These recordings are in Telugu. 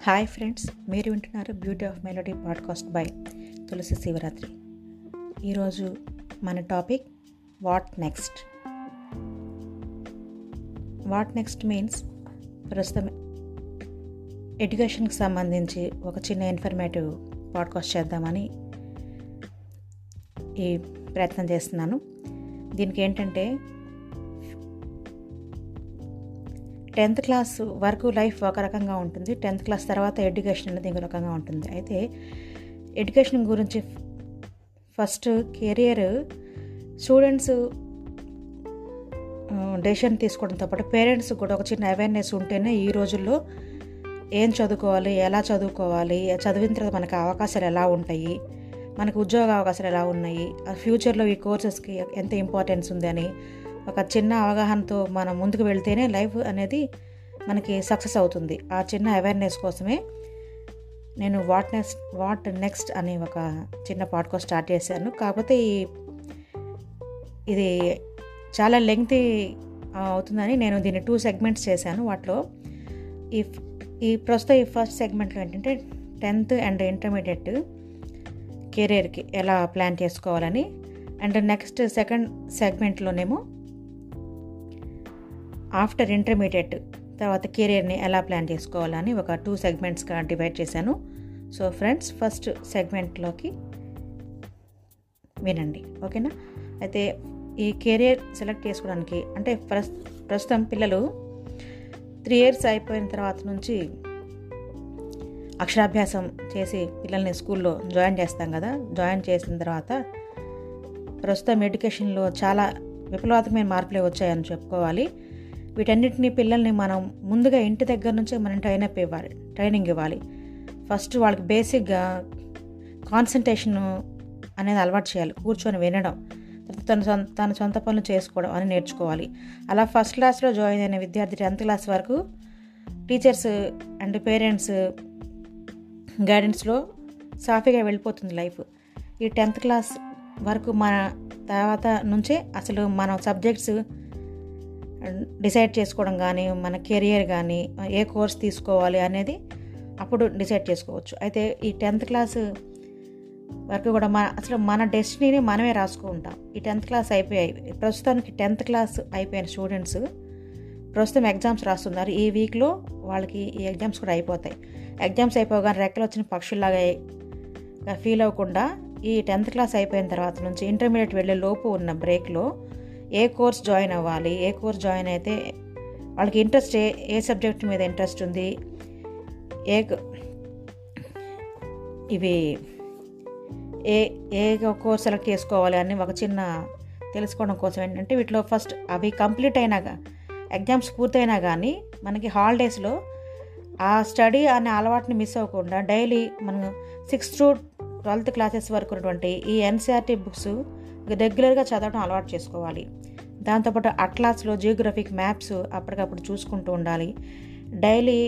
హాయ్ ఫ్రెండ్స్ మీరు వింటున్నారు beauty of melody podcast by Tulasi Sivaratri ఈరోజు మన topic what next what next means ప్రస్తుతం ఎడ్యుకేషన్కి సంబంధించి ఒక చిన్న ఇన్ఫర్మేటివ్ పాడ్కాస్ట్ చేద్దామని ఈ ప్రయత్నం చేస్తున్నాను దీనికి ఏంటంటే టెన్త్ క్లాస్ వరకు లైఫ్ ఒక రకంగా ఉంటుంది టెన్త్ క్లాస్ తర్వాత ఎడ్యుకేషన్ అనేది ఇంకో రకంగా ఉంటుంది అయితే ఎడ్యుకేషన్ గురించి ఫస్ట్ కెరియర్ స్టూడెంట్స్ డెసిషన్ తీసుకోవడంతో పాటు పేరెంట్స్ కూడా ఒక చిన్న అవేర్నెస్ ఉంటేనే ఈ రోజుల్లో ఏం చదువుకోవాలి ఎలా చదువుకోవాలి చదివిన తర్వాత మనకు అవకాశాలు ఎలా ఉంటాయి మనకు ఉద్యోగ అవకాశాలు ఎలా ఉన్నాయి ఫ్యూచర్లో ఈ కోర్సెస్కి ఎంత ఇంపార్టెన్స్ ఉంది అని ఒక చిన్న అవగాహనతో మనం ముందుకు వెళ్తేనే లైఫ్ అనేది మనకి సక్సెస్ అవుతుంది ఆ చిన్న అవేర్నెస్ కోసమే నేను వాట్ నెక్స్ట్ వాట్ నెక్స్ట్ అనే ఒక చిన్న పాడ్కాస్ట్ స్టార్ట్ చేశాను కాకపోతే ఈ ఇది చాలా లెంగ్తీ అవుతుందని నేను దీన్ని టూ సెగ్మెంట్స్ చేశాను వాటిలో ఈ ఈ ప్రస్తుతం ఈ ఫస్ట్ సెగ్మెంట్లో ఏంటంటే టెన్త్ అండ్ ఇంటర్మీడియట్ కెరీర్కి ఎలా ప్లాన్ చేసుకోవాలని అండ్ నెక్స్ట్ సెకండ్ సెగ్మెంట్లోనేమో ఆఫ్టర్ ఇంటర్మీడియట్ తర్వాత కెరీర్ని ఎలా ప్లాన్ చేసుకోవాలని ఒక టూ సెగ్మెంట్స్గా డివైడ్ చేశాను సో ఫ్రెండ్స్ ఫస్ట్ సెగ్మెంట్లోకి వినండి ఓకేనా అయితే ఈ కెరీర్ సెలెక్ట్ చేసుకోవడానికి అంటే ప్రస్ ప్రస్తుతం పిల్లలు త్రీ ఇయర్స్ అయిపోయిన తర్వాత నుంచి అక్షరాభ్యాసం చేసి పిల్లల్ని స్కూల్లో జాయిన్ చేస్తాం కదా జాయిన్ చేసిన తర్వాత ప్రస్తుతం ఎడ్యుకేషన్లో చాలా విప్లవాత్మకమైన మార్పులే వచ్చాయని చెప్పుకోవాలి వీటన్నిటిని పిల్లల్ని మనం ముందుగా ఇంటి దగ్గర నుంచే మనం ట్రైనప్ ఇవ్వాలి ట్రైనింగ్ ఇవ్వాలి ఫస్ట్ వాళ్ళకి బేసిక్గా కాన్సన్ట్రేషన్ అనేది అలవాటు చేయాలి కూర్చొని వినడం తన సొంత తన సొంత పనులు చేసుకోవడం అని నేర్చుకోవాలి అలా ఫస్ట్ క్లాస్లో జాయిన్ అయిన విద్యార్థి టెన్త్ క్లాస్ వరకు టీచర్స్ అండ్ పేరెంట్స్ గైడెన్స్లో సాఫీగా వెళ్ళిపోతుంది లైఫ్ ఈ టెన్త్ క్లాస్ వరకు మన తర్వాత నుంచే అసలు మన సబ్జెక్ట్స్ డిసైడ్ చేసుకోవడం కానీ మన కెరియర్ కానీ ఏ కోర్స్ తీసుకోవాలి అనేది అప్పుడు డిసైడ్ చేసుకోవచ్చు అయితే ఈ టెన్త్ క్లాస్ వరకు కూడా మన అసలు మన డెస్టినీని మనమే రాసుకుంటాం ఈ టెన్త్ క్లాస్ అయిపోయాయి ప్రస్తుతానికి టెన్త్ క్లాస్ అయిపోయిన స్టూడెంట్స్ ప్రస్తుతం ఎగ్జామ్స్ రాస్తున్నారు ఈ వీక్లో వాళ్ళకి ఈ ఎగ్జామ్స్ కూడా అయిపోతాయి ఎగ్జామ్స్ అయిపోగానే రెక్కలు వచ్చిన పక్షుల్లాగా ఫీల్ అవ్వకుండా ఈ టెన్త్ క్లాస్ అయిపోయిన తర్వాత నుంచి ఇంటర్మీడియట్ వెళ్ళే లోపు ఉన్న బ్రేక్లో ఏ కోర్స్ జాయిన్ అవ్వాలి ఏ కోర్స్ జాయిన్ అయితే వాళ్ళకి ఇంట్రెస్ట్ ఏ ఏ సబ్జెక్ట్ మీద ఇంట్రెస్ట్ ఉంది ఏ ఇవి ఏ ఏ కోర్స్ సెలెక్ట్ చేసుకోవాలి అని ఒక చిన్న తెలుసుకోవడం కోసం ఏంటంటే వీటిలో ఫస్ట్ అవి కంప్లీట్ అయినాక ఎగ్జామ్స్ పూర్తయినా కానీ మనకి హాలిడేస్లో ఆ స్టడీ అనే అలవాటుని మిస్ అవ్వకుండా డైలీ మనం సిక్స్త్ టు ట్వెల్త్ క్లాసెస్ వరకు ఉన్నటువంటి ఈ ఎన్సీఆర్టీ బుక్స్ రెగ్యులర్గా చదవడం అలవాటు చేసుకోవాలి దాంతోపాటు అట్లాస్లో జియోగ్రఫిక్ మ్యాప్స్ అప్పటికప్పుడు చూసుకుంటూ ఉండాలి డైలీ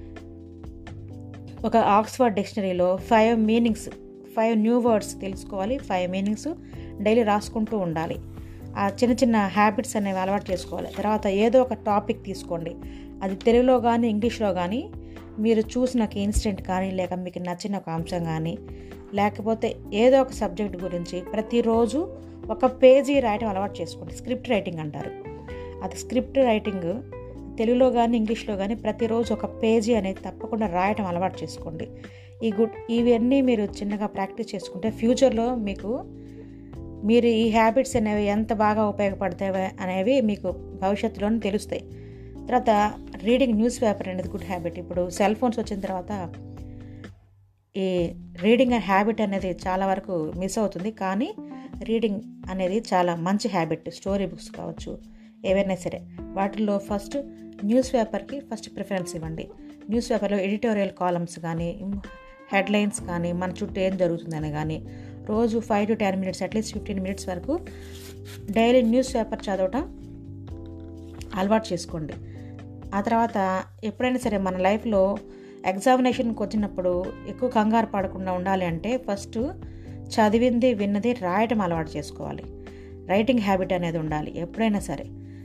ఒక ఆక్స్ఫర్డ్ డిక్షనరీలో five meanings five new words తెలుసుకోవాలి ఫైవ్ మీనింగ్స్ డైలీ రాసుకుంటూ ఉండాలి ఆ చిన్న చిన్న హ్యాబిట్స్ అనేవి అలవాటు చేసుకోవాలి తర్వాత ఏదో ఒక టాపిక్ తీసుకోండి అది తెలుగులో కానీ ఇంగ్లీష్లో కానీ మీరు చూసిన ఒక ఇన్సిడెంట్ కానీ లేక మీకు నచ్చిన ఒక అంశం కానీ లేకపోతే ఏదో ఒక సబ్జెక్ట్ గురించి ప్రతిరోజు ఒక పేజీ రాయటం అలవాటు చేసుకోండి స్క్రిప్ట్ రైటింగ్ అంటారు అది స్క్రిప్ట్ రైటింగ్ తెలుగులో కానీ ఇంగ్లీష్లో కానీ ప్రతిరోజు ఒక పేజీ అనేది తప్పకుండా రాయటం అలవాటు చేసుకోండి ఈ గుడ్ ఇవన్నీ మీరు చిన్నగా ప్రాక్టీస్ చేసుకుంటే ఫ్యూచర్లో మీకు మీరు ఈ హ్యాబిట్స్ అనేవి ఎంత బాగా ఉపయోగపడతాయి అనేవి మీకు భవిష్యత్తులోనే తెలుస్తాయి తర్వాత రీడింగ్ న్యూస్ పేపర్ అనేది గుడ్ హ్యాబిట్ ఇప్పుడు సెల్ ఫోన్స్ వచ్చిన తర్వాత ఈ రీడింగ్ హ్యాబిట్ అనేది చాలా వరకు మిస్ అవుతుంది కానీ రీడింగ్ అనేది చాలా మంచి హ్యాబిట్ స్టోరీ బుక్స్ కావచ్చు ఏవైనా సరే వాటిల్లో ఫస్ట్ న్యూస్ పేపర్కి ఫస్ట్ ప్రిఫరెన్స్ ఇవ్వండి న్యూస్ పేపర్లో ఎడిటోరియల్ కాలమ్స్ కానీ హెడ్లైన్స్ కానీ మన చుట్టూ ఏం జరుగుతుందని కానీ రోజు five to ten minutes at least fifteen minutes వరకు డైలీ న్యూస్ పేపర్ చదవటం అలవాటు చేసుకోండి ఆ తర్వాత ఎప్పుడైనా సరే మన లైఫ్లో ఎగ్జామినేషన్కి వచ్చినప్పుడు ఎక్కువ కంగారు పడకుండా ఉండాలి అంటే ఫస్ట్ చదివింది విన్నది రాయటం అలవాటు చేసుకోవాలి రైటింగ్ హ్యాబిట్ అనేది ఉండాలి ఎప్పుడైనా సరే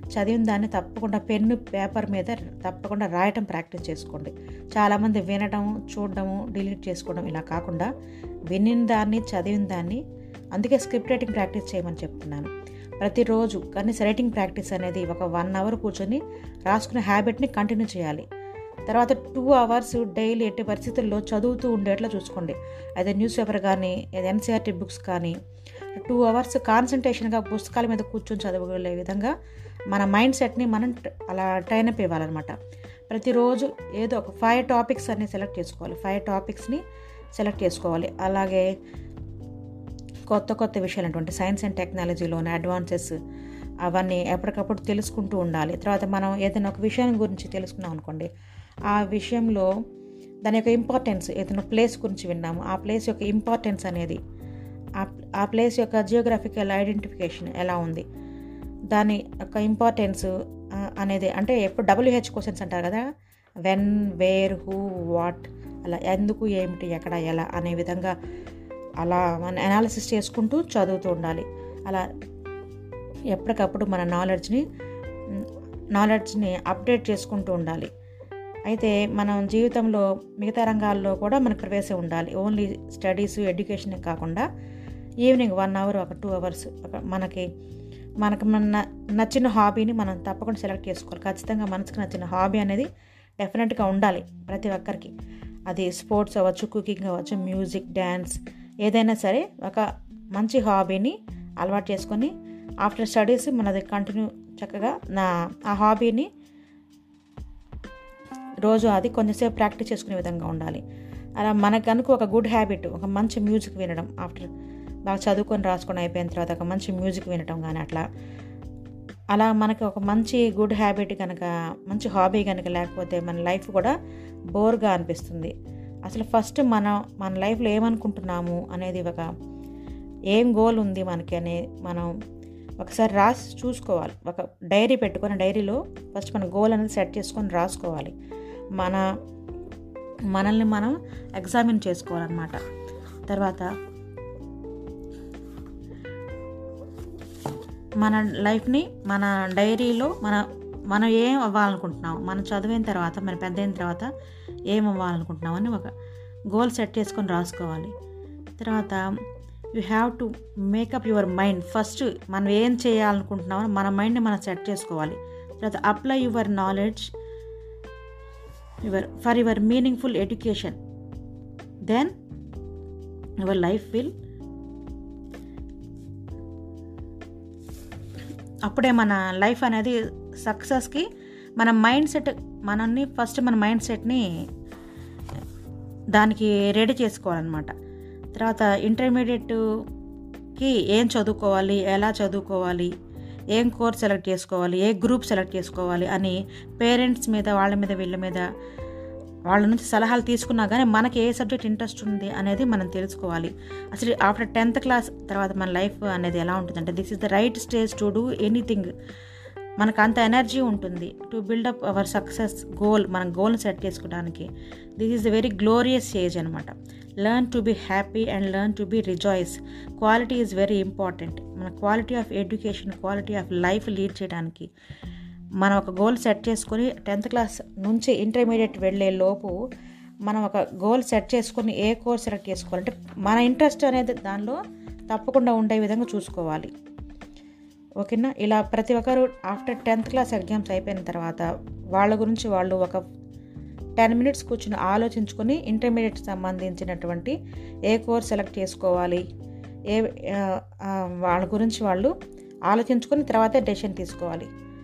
చదివిన దాన్ని తప్పకుండా పెన్ను పేపర్ మీద తప్పకుండా రాయటం ప్రాక్టీస్ చేసుకోండి చాలామంది వినడం చూడడము డిలీట్ చేసుకోవడం ఇలా కాకుండా వినిన దాన్ని చదివిన దాన్ని అందుకే స్క్రిప్ట్ రైటింగ్ ప్రాక్టీస్ చేయమని చెప్తున్నాను ప్రతిరోజు కనీస రైటింగ్ ప్రాక్టీస్ అనేది ఒక వన్ అవర్ కూర్చొని రాసుకునే హ్యాబిట్ని కంటిన్యూ చేయాలి తర్వాత టూ అవర్స్ డైలీ ఎట్టి పరిస్థితుల్లో చదువుతూ ఉండేట్లా చూసుకోండి అదే న్యూస్ పేపర్ కానీ ఎన్సీఆర్టీ బుక్స్ కానీ టూ అవర్స్ కాన్సన్ట్రేషన్గా పుస్తకాల మీద కూర్చొని చదవగలే విధంగా మన మైండ్ సెట్ని మనం అలా ట్రైన్ అప్ ఇవ్వాలన్నమాట ప్రతిరోజు ఏదో ఒక ఫైవ్ టాపిక్స్ అన్ని సెలెక్ట్ చేసుకోవాలి ఫైవ్ టాపిక్స్ని సెలెక్ట్ చేసుకోవాలి అలాగే కొత్త కొత్త విషయాలు అటువంటి సైన్స్ అండ్ టెక్నాలజీలోని అడ్వాన్సెస్ అవన్నీ ఎప్పటికప్పుడు తెలుసుకుంటూ ఉండాలి తర్వాత మనం ఏదైనా ఒక విషయం గురించి తెలుసుకున్నాం అనుకోండి ఆ విషయంలో దాని యొక్క ఇంపార్టెన్స్ ఏదైనా ప్లేస్ గురించి విన్నాము ఆ ప్లేస్ యొక్క ఇంపార్టెన్స్ అనేది ఆ ప్లేస్ యొక్క జియోగ్రఫికల్ ఐడెంటిఫికేషన్ ఎలా ఉంది దాని యొక్క ఇంపార్టెన్స్ అనేది అంటే ఎప్పుడు డబ్ల్యూహెచ్ క్వశ్చన్స్ అంటారు కదా వెన్ వేర్ హూ వాట్ అలా ఎందుకు ఏమిటి ఎక్కడ ఎలా అనే విధంగా అలా మన అనాలిసిస్ చేసుకుంటూ చదువుతూ ఉండాలి అలా ఎప్పటికప్పుడు మన నాలెడ్జ్ని నాలెడ్జ్ని అప్డేట్ చేసుకుంటూ ఉండాలి అయితే మనం జీవితంలో మిగతా రంగాల్లో కూడా మనకు ప్రవేశం ఉండాలి ఓన్లీ స్టడీస్ ఎడ్యుకేషన్ కాకుండా ఈవినింగ్ వన్ అవర్ ఒక టూ అవర్స్ మనకి మనకు మన నచ్చిన హాబీని మనం తప్పకుండా సెలెక్ట్ చేసుకోవాలి ఖచ్చితంగా మనసుకు నచ్చిన హాబీ అనేది డెఫినెట్గా ఉండాలి ప్రతి ఒక్కరికి అది స్పోర్ట్స్ అవ్వచ్చు కుకింగ్ అవ్వచ్చు మ్యూజిక్ డ్యాన్స్ ఏదైనా సరే ఒక మంచి హాబీని అలవాటు చేసుకొని ఆఫ్టర్ స్టడీస్ మనది కంటిన్యూ చక్కగా నా ఆ హాబీని రోజు అది కొంచెంసేపు ప్రాక్టీస్ చేసుకునే విధంగా ఉండాలి అలా మనకు కనుక ఒక గుడ్ హ్యాబిట్ ఒక మంచి మ్యూజిక్ వినడం ఆఫ్టర్ బాగా చదువుకొని రాసుకొని అయిపోయిన తర్వాత ఒక మంచి మ్యూజిక్ వినడం కానీ అట్లా అలా మనకి ఒక మంచి గుడ్ హ్యాబిట్ కనుక మంచి హాబీ కనుక లేకపోతే మన లైఫ్ కూడా బోర్గా అనిపిస్తుంది అసలు ఫస్ట్ మనం మన లైఫ్లో ఏమనుకుంటున్నాము అనేది ఒక ఏం గోల్ ఉంది మనకి అనే మనం ఒకసారి రాసి చూసుకోవాలి ఒక డైరీ పెట్టుకొని డైరీలో ఫస్ట్ మన గోల్ అనేది సెట్ చేసుకొని రాసుకోవాలి మన మనల్ని మనం ఎగ్జామిన్ చేసుకోవాలన్నమాట తర్వాత మన లైఫ్ని మన డైరీలో మన మనం ఏం అవ్వాలనుకుంటున్నాం మనం చదివిన తర్వాత మన పెద్ద అయిన తర్వాత ఏం అవ్వాలనుకుంటున్నాం అని ఒక గోల్ సెట్ చేసుకొని రాసుకోవాలి తర్వాత you have to make up your mind first మనం ఏం చేయాలనుకుంటున్నామో మన మైండ్ని మనం సెట్ చేసుకోవాలి తర్వాత apply your knowledge your for your meaningful education then your life will అప్పుడే మన లైఫ్ అనేది సక్సెస్కి మన మైండ్ సెట్ మనల్ని ఫస్ట్ మన మైండ్ సెట్ని దానికి రెడీ చేసుకోవాలన్నమాట తర్వాత ఇంటర్మీడియట్కి ఏం చదువుకోవాలి ఎలా చదువుకోవాలి ఏం కోర్స్ సెలెక్ట్ చేసుకోవాలి ఏ గ్రూప్ సెలెక్ట్ చేసుకోవాలి అని పేరెంట్స్ మీద వాళ్ళ మీద వీళ్ళ మీద వాళ్ళ నుంచి సలహాలు తీసుకున్నా కానీ మనకి ఏ సబ్జెక్ట్ ఇంట్రెస్ట్ ఉంది అనేది మనం తెలుసుకోవాలి అసలు ఆఫ్టర్ టెన్త్ క్లాస్ తర్వాత మన లైఫ్ అనేది ఎలా ఉంటుందంటే this is the right stage to do anything మనకు అంత ఎనర్జీ ఉంటుంది to build up our success goal మన గోల్ని సెట్ చేసుకోవడానికి this is the very glorious stage అనమాట learn to be happy and learn to be rejoice quality is very important మన quality of education quality of life lead చేయడానికి మనం ఒక గోల్ సెట్ చేసుకొని టెన్త్ క్లాస్ నుంచి ఇంటర్మీడియట్ వెళ్ళే లోపు మనం ఒక గోల్ సెట్ చేసుకొని ఏ కోర్స్ సెలెక్ట్ చేసుకోవాలంటే మన ఇంట్రెస్ట్ అనేది దానిలో తప్పకుండా ఉండే విధంగా చూసుకోవాలి ఓకేనా ఇలా ప్రతి ఒక్కరు ఆఫ్టర్ టెన్త్ క్లాస్ ఎగ్జామ్స్ అయిపోయిన తర్వాత వాళ్ళ గురించి వాళ్ళు ఒక టెన్ మినిట్స్ కూర్చుని ఆలోచించుకొని ఇంటర్మీడియట్ సంబంధించినటువంటి ఏ కోర్స్ సెలెక్ట్ చేసుకోవాలి ఏ వాళ్ళ గురించి వాళ్ళు ఆలోచించుకొని తర్వాతే డెసిషన్ తీసుకోవాలి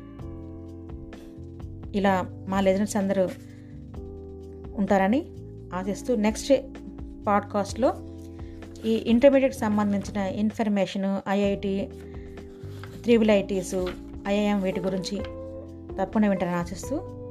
ఇలా మా లెజనర్స్ అందరూ ఉంటారని ఆశిస్తూ నెక్స్ట్ పాడ్కాస్ట్లో ఈ ఇంటర్మీడియట్ సంబంధించిన information IIT triple ITs IIM వీటి గురించి తప్పకుండా వింటారని ఆశిస్తూ